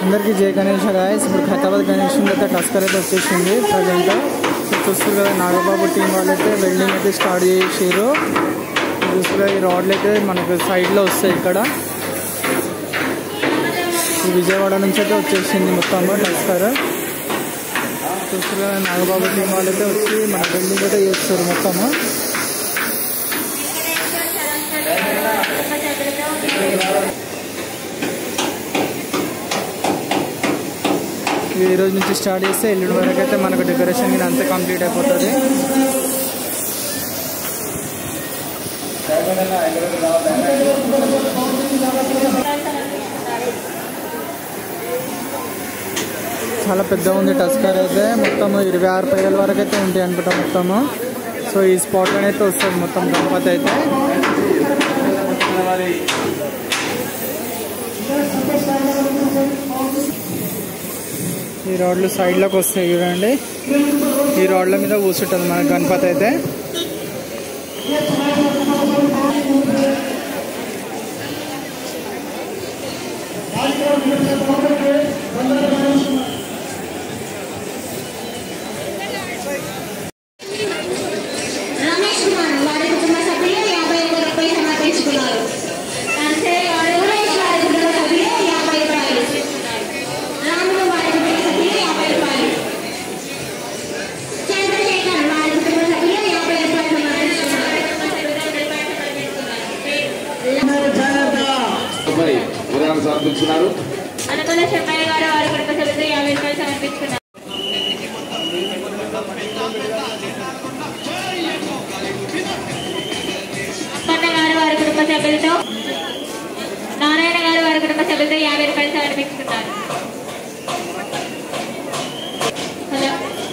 అందరికీ జయ గణేష్ గాయస్ ఇప్పుడు హైదరాబాద్ గణేష్ అయితే టస్కర్ అయితే వచ్చేసింది ప్రజెంట్ చూస్తారు కదా నాగబాబు టీం వాళ్ళు అయితే వెల్డింగ్ అయితే స్టార్ట్ చేసారు చూస్తారు ఈ రాడ్లు అయితే మనకు సైడ్లో వస్తాయి ఇక్కడ ఈ విజయవాడ నుంచి అయితే వచ్చేసింది మొత్తం టస్కర్ చూస్తారు కదా నాగబాబు టీం వాళ్ళు అయితే వచ్చి మన బిల్డింగ్ అయితే చేస్తారు మొత్తము ఈ రోజు నుంచి స్టార్ట్ చేస్తే ఎల్లుండి వరకు అయితే మనకు డెకరేషన్ ఇది అంతా కంప్లీట్ అయిపోతుంది చాలా పెద్దగా ఉంది టస్కర్ అయితే మొత్తం ఇరవై ఆరు పైగల వరకు అయితే ఉంటాయి అనుకుంటా మొత్తము సో ఈ స్పాట్లోనే అయితే వస్తుంది మొత్తం గణపతి అయితే ఈ రోడ్లు సైడ్లోకి వస్తాయి చూడండి ఈ రోడ్ల మీద కూర్చుంటుంది మన గణపతి అయితే రమేష్ కుమార్ వారి కుటుంబ సభ్యులు యాభై ఒక్క రూపాయలు సమర్పించుకున్నారు నర్సే రమేష్ వారి కుటుంబ సభ్యులు యాభై రూపాయలు రాములు వారి కుటుంబ సభ్యులు యాభై రూపాయలు చంద్రశేఖర్ వారి కుటుంబ సభ్యులు యాభై రూపాయలు సమర్పించుకున్నారు మరి విరాళం సమర్పించున్నారు అనుకుల చెన్నయ్య గారు వారి కుటుంబ సభ్యులు యాభై రూపాయలు సమర్పించుకున్నారు అప్పన్న గారు వారి కుటుంబ సభ్యులతో నారాయణ గారు వారి కుటుంబ సభ్యులతో యాభై రూపాయలు సమర్పించుకున్నారు హలో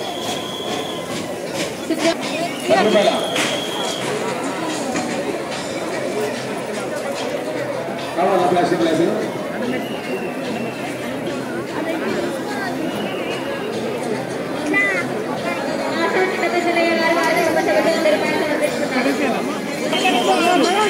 రూపాయల కావాలా ప్లాస్టిక్ గ్లాసు ఆశా చిన్నపెద్దలయ్య గారు వారి కుటుంబ సభ్యులతో వంద రూపాయలు సమర్పించుకున్నారు